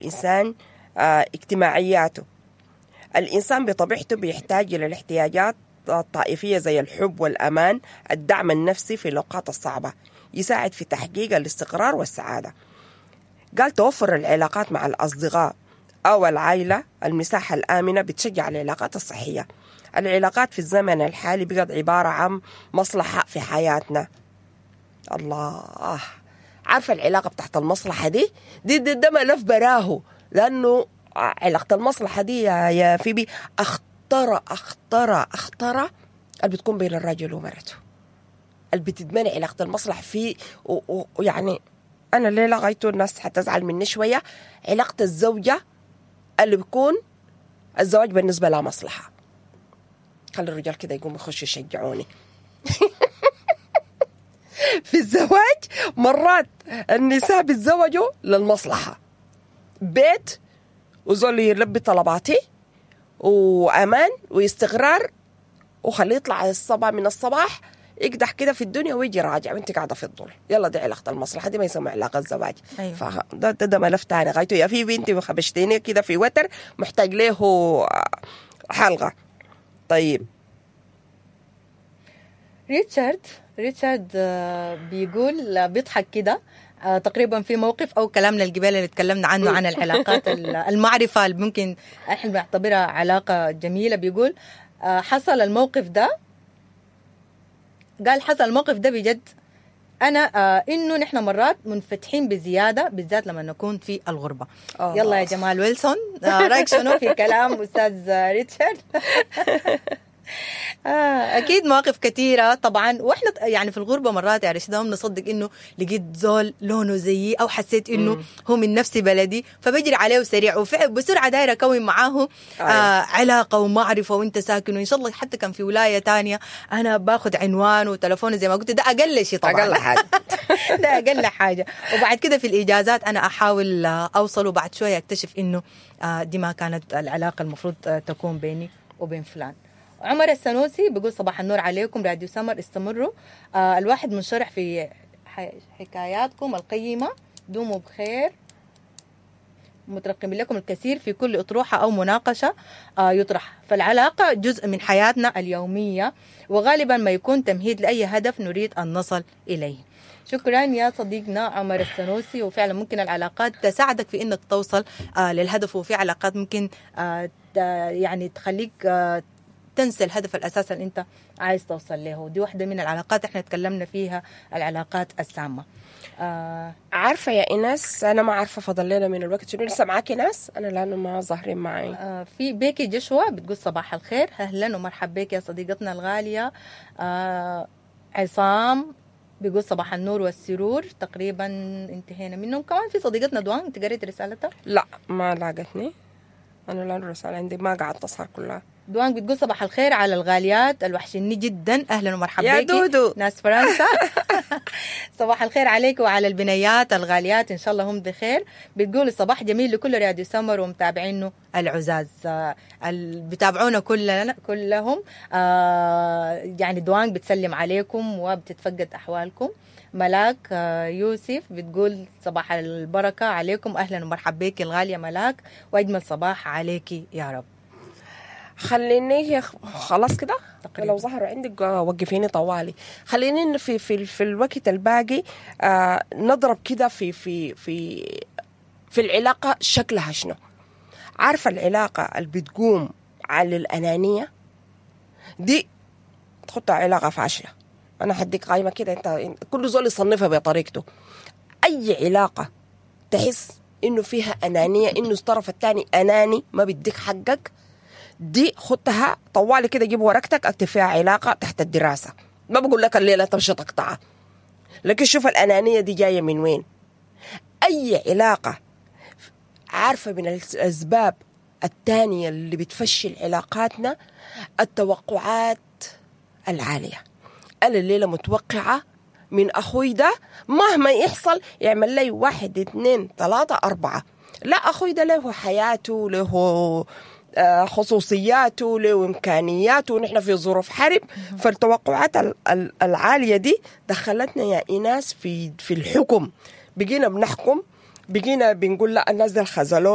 الإنسان آه، اجتماعياته الإنسان بطبيعته بيحتاج إلى الاحتياجات الطائفية زي الحب والأمان الدعم النفسي في الأوقات الصعبة يساعد في تحقيق الاستقرار والسعادة قال توفر العلاقات مع الأصدقاء أو العائلة المساحة الآمنة بتشجع العلاقات الصحية العلاقات في الزمن الحالي بقت عبارة عن مصلحة في حياتنا الله عارفة العلاقة بتاعت المصلحة دي دي, دي ده ملف براه لأنه علاقة المصلحة دي يا, يا فيبي أخطرة أخطرة أخطرة اللي بتكون بين الرجل ومرته اللي بتدمني علاقة المصلحة في ويعني أنا ليه لغايته الناس حتزعل مني شوية علاقة الزوجة اللي بيكون الزواج بالنسبة لها مصلحة خلي الرجال كده يقوموا يخشوا يشجعوني في الزواج مرات النساء بيتزوجوا للمصلحة بيت وزول يلبي طلباتي وامان واستقرار وخليه يطلع الصباح من الصباح يقدح كده في الدنيا ويجي راجع وانت قاعده في الظل يلا دي علاقه المصلحه دي ما يسمى علاقه الزواج أيوة. فده ده, ده ملف تاني غايته يا في بنتي خبشتيني كده في وتر محتاج له حلقه طيب ريتشارد ريتشارد آه، بيقول آه، بيضحك كده آه، تقريبا في موقف او كلامنا الجبال اللي تكلمنا عنه عن العلاقات ال- المعرفه اللي ممكن احنا بنعتبرها علاقه جميله بيقول آه، حصل الموقف ده قال حصل الموقف ده بجد انا آه انه نحن مرات منفتحين بزياده بالذات لما نكون في الغربه آه. يلا يا جمال ويلسون آه رايك شنو في كلام استاذ آه، ريتشارد آه اكيد مواقف كثيره طبعا واحنا ط- يعني في الغربه مرات يا رشيد هم نصدق انه لقيت زول لونه زيي او حسيت انه هو من نفس بلدي فبجري عليه سريع وبسرعه دايره اكون معاه آه أيوة. علاقه ومعرفه وانت ساكن وان شاء الله حتى كان في ولايه تانية انا باخذ عنوان وتلفونه زي ما قلت ده اقل شيء طبعا اقل حاجه ده اقل حاجه وبعد كده في الاجازات انا احاول آه، اوصل وبعد شويه اكتشف انه آه، دي ما كانت العلاقه المفروض آه، تكون بيني وبين فلان عمر السنوسي بيقول صباح النور عليكم راديو سمر استمروا آه الواحد منشرح في ح- حكاياتكم القيمه دوموا بخير مترقم لكم الكثير في كل أطروحة أو مناقشة آه، يطرح فالعلاقة جزء من حياتنا اليومية وغالبا ما يكون تمهيد لأي هدف نريد أن نصل إليه شكرا يا صديقنا عمر السنوسي وفعلا ممكن العلاقات تساعدك في انك توصل آه للهدف وفي علاقات ممكن آه ت- يعني تخليك آه تنسى الهدف الاساسي اللي انت عايز توصل له دي واحده من العلاقات احنا تكلمنا فيها العلاقات السامه آه عارفه يا ايناس انا ما عارفه فضل لنا من الوقت شنو لسه معاكي ناس انا لانه ما ظاهرين معي آه، في بيكي جشوى بتقول صباح الخير اهلا ومرحب بك يا صديقتنا الغاليه آه عصام بيقول صباح النور والسرور تقريبا انتهينا منهم كمان في صديقتنا دوان انت قريت رسالتها لا ما لاقتني انا لانه الرسالة عندي ما قعدت اسهر كلها دوان بتقول صباح الخير على الغاليات الوحشني جدا اهلا ومرحبا يا بك دودو. ناس فرنسا صباح الخير عليك وعلى البنيات الغاليات ان شاء الله هم بخير بتقول الصباح جميل لكل راديو سمر ومتابعينه العزاز آه، ال- بتابعونا كلنا كلهم آه، يعني دوان بتسلم عليكم وبتتفقد احوالكم ملاك آه، يوسف بتقول صباح البركة عليكم أهلا ومرحبا بك الغالية ملاك وأجمل صباح عليك يا رب خليني هي خلاص كده تقريباً. لو ظهروا عندك آه، وقفيني طوالي خليني في في في الوقت الباقي آه نضرب كده في في في في العلاقة شكلها شنو عارفة العلاقة اللي بتقوم على الأنانية دي تخطها علاقة فاشلة أنا حديك قايمة كده أنت كل زول يصنفها بطريقته أي علاقة تحس إنه فيها أنانية إنه الطرف الثاني أناني ما بيديك حقك دي خدتها طوالي كده جيب ورقتك اكتب فيها علاقة تحت الدراسة ما بقول لك الليلة تمشي تقطعها لكن شوف الأنانية دي جاية من وين أي علاقة عارفة من الأسباب الثانية اللي بتفشل علاقاتنا التوقعات العالية أنا الليلة متوقعة من أخوي ده مهما يحصل يعمل لي واحد اثنين ثلاثة أربعة لا أخوي ده له حياته له آه، خصوصياته له إمكانياته ونحن في ظروف حرب فالتوقعات ال- ال- العالية دي دخلتنا يا إناس في في الحكم بقينا بنحكم بقينا بنقول لا الناس دي الخزلون